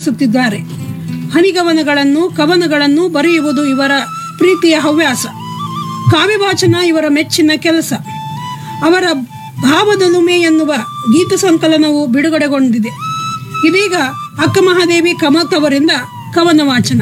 ರಚಿಸುತ್ತಿದ್ದಾರೆ ಹನಿಗವನಗಳನ್ನು ಕವನಗಳನ್ನು ಬರೆಯುವುದು ಇವರ ಪ್ರೀತಿಯ ಹವ್ಯಾಸ ಕಾವ್ಯವಾಚನ ಇವರ ಮೆಚ್ಚಿನ ಕೆಲಸ ಅವರ ಭಾವದಲುಮೆ ಎನ್ನುವ ಗೀತ ಸಂಕಲನವು ಬಿಡುಗಡೆಗೊಂಡಿದೆ ಇದೀಗ ಅಕ್ಕ ಮಹಾದೇವಿ ಕಮತ್ ಅವರಿಂದ ಕವನ ವಾಚನ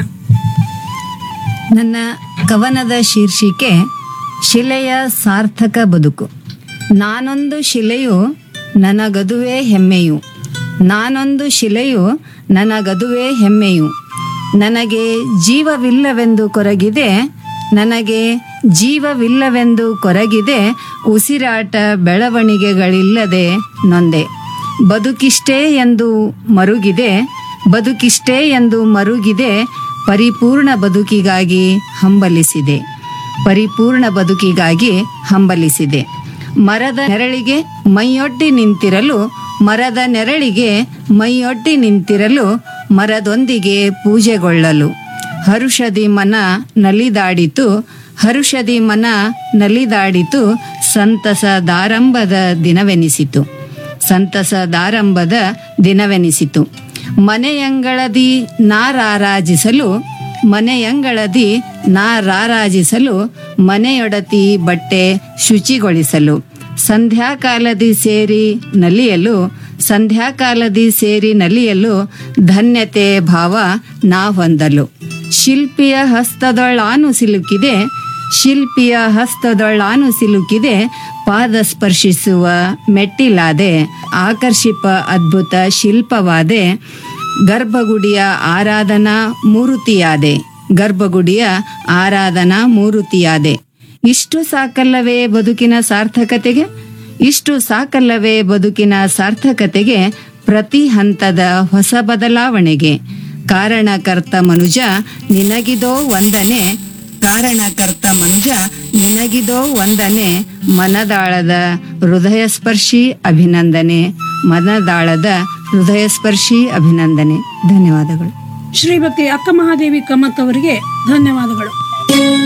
ನನ್ನ ಕವನದ ಶೀರ್ಷಿಕೆ ಶಿಲೆಯ ಸಾರ್ಥಕ ಬದುಕು ನಾನೊಂದು ಶಿಲೆಯು ನನಗದುವೆ ಹೆಮ್ಮೆಯು ನಾನೊಂದು ಶಿಲೆಯು ನನಗದುವೆ ಹೆಮ್ಮೆಯು ನನಗೆ ಜೀವವಿಲ್ಲವೆಂದು ಕೊರಗಿದೆ ನನಗೆ ಜೀವವಿಲ್ಲವೆಂದು ಕೊರಗಿದೆ ಉಸಿರಾಟ ಬೆಳವಣಿಗೆಗಳಿಲ್ಲದೆ ನೊಂದೆ ಬದುಕಿಷ್ಟೇ ಎಂದು ಮರುಗಿದೆ ಬದುಕಿಷ್ಟೇ ಎಂದು ಮರುಗಿದೆ ಪರಿಪೂರ್ಣ ಬದುಕಿಗಾಗಿ ಹಂಬಲಿಸಿದೆ ಪರಿಪೂರ್ಣ ಬದುಕಿಗಾಗಿ ಹಂಬಲಿಸಿದೆ ಮರದ ನೆರಳಿಗೆ ಮೈಯೊಡ್ಡಿ ನಿಂತಿರಲು ಮರದ ನೆರಳಿಗೆ ಮೈಯೊಡ್ಡಿ ನಿಂತಿರಲು ಮರದೊಂದಿಗೆ ಪೂಜೆಗೊಳ್ಳಲು ಹರುಷದಿ ಮನ ನಲಿದಾಡಿತು ಹರುಷದಿ ಮನ ನಲಿದಾಡಿತು ಸಂತಸದಾರಂಭದ ದಿನವೆನಿಸಿತು ಸಂತಸದಾರಂಭದ ದಿನವೆನಿಸಿತು ಮನೆಯಂಗಳದಿ ನಾರಾರಾಜಿಸಲು ಮನೆಯಂಗಳದಿ ನಾರಾರಾಜಿಸಲು ಮನೆಯೊಡತಿ ಬಟ್ಟೆ ಶುಚಿಗೊಳಿಸಲು ಸಂಧ್ಯಾಕಾಲದಿ ಸೇರಿ ನಲಿಯಲು ಸಂಧ್ಯಾಕಾಲದಿ ಸೇರಿ ನಲಿಯಲು ಧನ್ಯತೆ ಭಾವ ನಾ ಹೊಂದಲು ಶಿಲ್ಪಿಯ ಹಸ್ತದೊಳಾನು ಸಿಲುಕಿದೆ ಶಿಲ್ಪಿಯ ಹಸ್ತದೊಳಾನು ಸಿಲುಕಿದೆ ಪಾದ ಸ್ಪರ್ಶಿಸುವ ಮೆಟ್ಟಿಲಾದೆ ಆಕರ್ಷಿಪ ಅದ್ಭುತ ಶಿಲ್ಪವಾದೆ ಗರ್ಭಗುಡಿಯ ಆರಾಧನಾ ಮೂರುತಿಯಾದೆ ಗರ್ಭಗುಡಿಯ ಆರಾಧನಾ ಮೂರುತಿಯಾದೆ ಇಷ್ಟು ಸಾಕಲ್ಲವೇ ಬದುಕಿನ ಸಾರ್ಥಕತೆಗೆ ಇಷ್ಟು ಸಾಕಲ್ಲವೇ ಬದುಕಿನ ಸಾರ್ಥಕತೆಗೆ ಪ್ರತಿ ಹಂತದ ಹೊಸ ಬದಲಾವಣೆಗೆ ಕಾರಣಕರ್ತ ಮನುಜ ನಿನಗಿದೋ ವಂದನೆ ಕಾರಣಕರ್ತ ಮನುಜ ನಿನಗಿದೋ ವಂದನೆ ಮನದಾಳದ ಹೃದಯ ಸ್ಪರ್ಶಿ ಅಭಿನಂದನೆ ಮನದಾಳದ ಹೃದಯ ಸ್ಪರ್ಶಿ ಅಭಿನಂದನೆ ಧನ್ಯವಾದಗಳು ಶ್ರೀಮತಿ ಅಕ್ಕ ಮಹಾದೇವಿ ಕಮತ್ ಅವರಿಗೆ ಧನ್ಯವಾದಗಳು